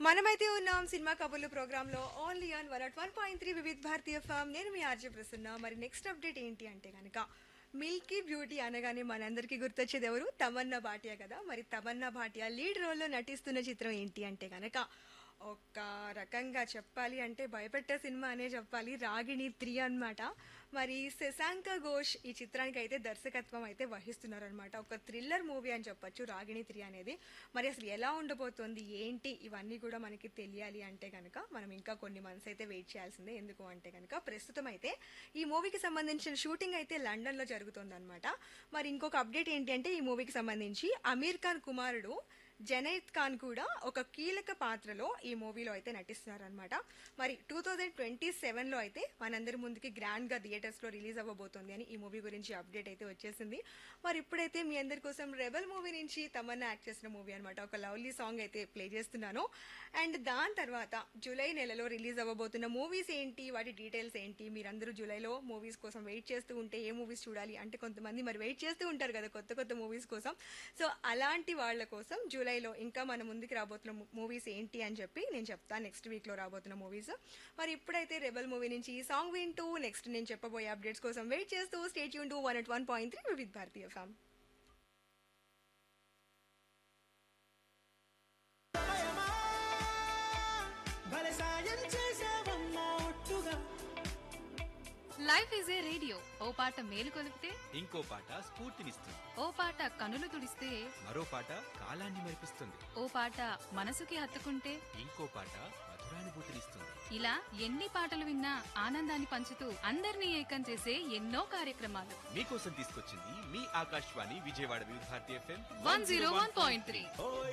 మనమైతే ఉన్నాం సినిమా కబుర్లు ప్రోగ్రామ్ లో only on one at one point three Vividh Bharatiya form నేను మీ ఆర్జే ప్రసన్న మరి నెక్స్ట్ అప్డేట్ ఏంటి అంటే కనుక మిల్కీ బ్యూటీ అనగానే మనందరికీ గుర్తొచ్చేది ఎవరు తమన్నా భాటియా కదా మరి తమన్నా భాటియా లీడ్ రోల్లో నటిస్తున్న చిత్రం ఏంటి అంటే కనుక ఒక రకంగా చెప్పాలి అంటే భయపెట్టే సినిమా అనే చెప్పాలి రాగిణి త్రీ అన్నమాట మరి శశాంక ఘోష్ ఈ చిత్రానికి అయితే దర్శకత్వం అయితే వహిస్తున్నారు అనమాట ఒక థ్రిల్లర్ మూవీ అని చెప్పొచ్చు రాగిణి త్రీ అనేది మరి అసలు ఎలా ఉండబోతోంది ఏంటి ఇవన్నీ కూడా మనకి తెలియాలి అంటే కనుక మనం ఇంకా కొన్ని మంత్స్ అయితే వెయిట్ చేయాల్సిందే ఎందుకు అంటే కనుక ప్రస్తుతం అయితే ఈ మూవీకి సంబంధించిన షూటింగ్ అయితే లండన్ లో జరుగుతుంది అనమాట మరి ఇంకొక అప్డేట్ ఏంటి అంటే ఈ మూవీకి సంబంధించి అమీర్ ఖాన్ కుమారుడు జనైద్ ఖాన్ కూడా ఒక కీలక పాత్రలో ఈ మూవీలో అయితే నటిస్తున్నారనమాట మరి టూ థౌజండ్ ట్వంటీ సెవెన్లో అయితే మనందరి ముందుకి గ్రాండ్గా థియేటర్స్లో రిలీజ్ అవ్వబోతోంది అని ఈ మూవీ గురించి అప్డేట్ అయితే వచ్చేసింది మరి ఇప్పుడైతే మీ అందరి కోసం రెబల్ మూవీ నుంచి తమన్నా యాక్ట్ చేసిన మూవీ అనమాట ఒక లవ్లీ సాంగ్ అయితే ప్లే చేస్తున్నాను అండ్ దాని తర్వాత జూలై నెలలో రిలీజ్ అవ్వబోతున్న మూవీస్ ఏంటి వాటి డీటెయిల్స్ ఏంటి మీరందరూ జూలైలో మూవీస్ కోసం వెయిట్ చేస్తూ ఉంటే ఏ మూవీస్ చూడాలి అంటే కొంతమంది మరి వెయిట్ చేస్తూ ఉంటారు కదా కొత్త కొత్త మూవీస్ కోసం సో అలాంటి వాళ్ళ కోసం జూలైలో ఇంకా మన ముందుకు రాబోతున్న మూవీస్ ఏంటి అని చెప్పి నేను చెప్తాను నెక్స్ట్ వీక్లో రాబోతున్న మూవీస్ మరి ఇప్పుడైతే రెబల్ మూవీ నుంచి ఈ సాంగ్ వింటూ నెక్స్ట్ నేను చెప్పబోయే అప్డేట్స్ కోసం వెయిట్ చేస్తూ స్టేట్ యూన్ to one at one point three with Bharatiya FM సమయమా భలే సాయం చేసావమ్మా ఒట్టుగా లైఫ్ ఈజ్ ఏ రేడియో ఓ పాట మేలు కొలిపితే ఇంకో పాట స్ఫూర్తినిస్తుంది ఓ పాట కనులు తుడిస్తే మరో పాట కాలాన్ని మరిపిస్తుంది ఓ పాట మనసుకి హత్తుకుంటే ఇంకో పాట మధురానుభూతినిస్తుంది ఇలా ఎన్ని పాటలు విన్నా ఆనందాన్ని పంచుతూ అందరినీ ఏకం చేసే ఎన్నో కార్యక్రమాలు మీకోసం తీసుకొచ్చింది మీ Akashvani Vijayawada Vividh Bharati FM one zero one point three ఓ